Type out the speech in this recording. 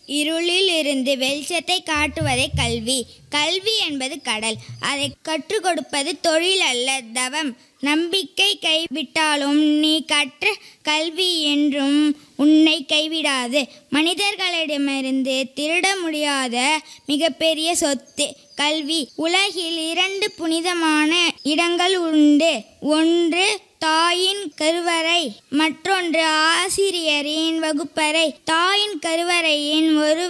இருளில் இருந்து வெளிச்சத்தை காட்டுவதே கல்வி கல்வி என்பது கடல் அதை கற்றுக் கொடுப்பது தொழில் அல்ல தவம் நம்பிக்கை கைவிட்டாலும் நீ கற்ற கல்வி என்றும் உன்னை கைவிடாது மனிதர்களிடமிருந்து திருட முடியாத மிகப்பெரிய சொத்து கல்வி உலகில் இரண்டு புனிதமான இடங்கள் உண்டு ஒன்று தாயின் கருவறை மற்றொன்று ஆசிரியரின் வகுப்பறை தாயின் கருவறையின் ஒரு